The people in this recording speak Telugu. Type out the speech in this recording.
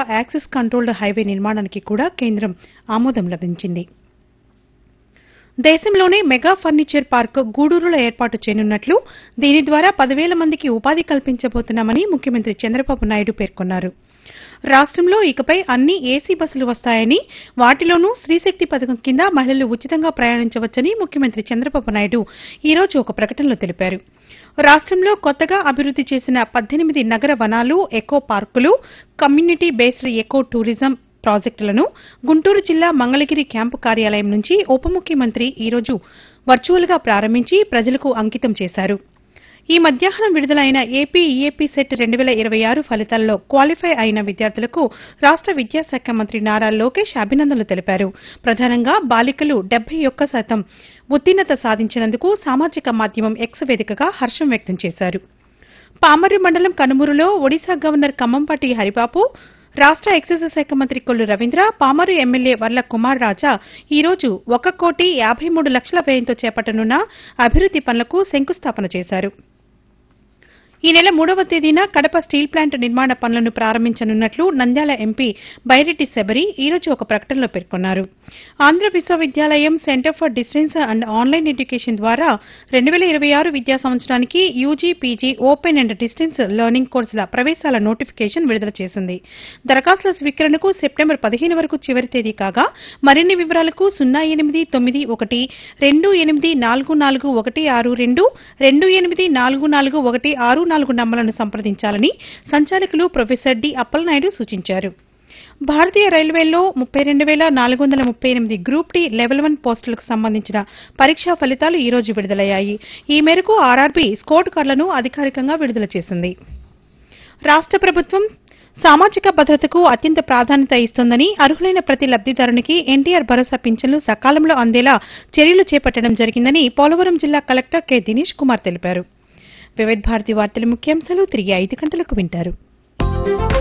యాక్సెస్ కంట్రోల్డ్ హైవే నిర్మాణానికి కూడా కేంద్రం ఆమోదం లభించింది దేశంలోనే మెగా ఫర్నిచర్ పార్క్ గూడూరులో ఏర్పాటు చేయనున్నట్లు దీని ద్వారా పదివేల మందికి ఉపాధి కల్పించబోతున్నామని ముఖ్యమంత్రి చంద్రబాబు నాయుడు పేర్కొన్నారు రాష్టంలో ఇకపై అన్ని ఏసీ బస్సులు వస్తాయని వాటిలోనూ స్త్రీశక్తి పథకం కింద మహిళలు ఉచితంగా ప్రయాణించవచ్చని ముఖ్యమంత్రి చంద్రబాబు నాయుడు ఈ రోజు ఒక ప్రకటనలో తెలిపారు రాష్టంలో కొత్తగా అభివృద్ది చేసిన పద్దెనిమిది నగర వనాలు ఎకో పార్కులు కమ్యూనిటీ బేస్డ్ ఎకో టూరిజం ప్రాజెక్టులను గుంటూరు జిల్లా మంగళగిరి క్యాంపు కార్యాలయం నుంచి ఉప ముఖ్యమంత్రి ఈ రోజు వర్చువల్ గా ప్రారంభించి ప్రజలకు అంకితం చేశారు ఈ మధ్యాహ్నం విడుదలైన ఏపీ ఈఏపీ సెట్ రెండు వేల ఇరవై ఆరు ఫలితాల్లో క్వాలిఫై అయిన విద్యార్థులకు రాష్ట విద్యాశాఖ మంత్రి నారా లోకేష్ అభినందనలు తెలిపారు ప్రధానంగా బాలికలు డెబ్బై ఒక్క శాతం ఉత్తీర్ణత సాధించినందుకు సామాజిక మాధ్యమం ఎక్స్ వేదికగా హర్షం వ్యక్తం చేశారు పామర్రు మండలం కనుమూరులో ఒడిశా గవర్నర్ కమ్మంపాటి హరిబాబు రాష్ట ఎక్సైజ్ శాఖ మంత్రి కొల్లు రవీంద్ర పామరు ఎమ్మెల్యే వర్ల కుమార్ రాజా ఈ రోజు ఒక కోటి యాబై మూడు లక్షల వ్యయంతో చేపట్టనున్న అభివృద్ది పనులకు శంకుస్థాపన చేశారు ఈ నెల మూడవ తేదీన కడప స్టీల్ ప్లాంట్ నిర్మాణ పనులను ప్రారంభించనున్నట్లు నంద్యాల ఎంపీ బైరెడ్డి శబరి ఈ రోజు ఒక ప్రకటనలో పేర్కొన్నారు ఆంధ్ర విశ్వవిద్యాలయం centre for distance and online education ద్వారా రెండు వేల ఇరవై ఆరు విద్యా సంవత్సరానికి UG PG open and distance learning కోర్సుల ప్రవేశాల నోటిఫికేషన్ విడుదల చేసింది దరఖాస్తుల స్వీకరణకు సెప్టెంబర్ పదిహేను వరకు చివరి తేదీ కాగా మరిన్ని వివరాలకు సున్నా ఎనిమిది తొమ్మిది ఒకటి రెండు ఎనిమిది నాలుగు నాలుగు ఒకటి ఆరు రెండు రెండు ఎనిమిది నాలుగు నాలుగు ఒకటి ఆరు నాలుగు నంబర్లను సంప్రదించాలని సంచాలకులు ప్రొఫెసర్ డి అప్పలనాయుడు సూచించారు భారతీయ రైల్వేల్లో ముప్పై రెండు వేల నాలుగు వందల ముప్పై ఎనిమిది గ్రూప్ డి లెవెల్ వన్ పోస్టులకు సంబంధించిన పరీక్షా ఫలితాలు ఈ రోజు విడుదలయ్యాయి ఈ మేరకు ఆర్ఆర్బీ స్కోర్ కార్డులను అధికారికంగా విడుదల చేసింది రాష్ట ప్రభుత్వం సామాజిక భద్రతకు అత్యంత ప్రాధాన్యత ఇస్తోందని అర్హులైన ప్రతి లబ్దిదారునికి ఎన్టీఆర్ భరోసా పింఛన్లు సకాలంలో అందేలా చర్యలు చేపట్టడం జరిగిందని పోలవరం జిల్లా కలెక్టర్ కె దినేష్ కుమార్ తెలిపారు వివిధ భారతి వార్తల ముఖ్యాంశాలు తిరిగి ఐదు గంటలకు వింటారు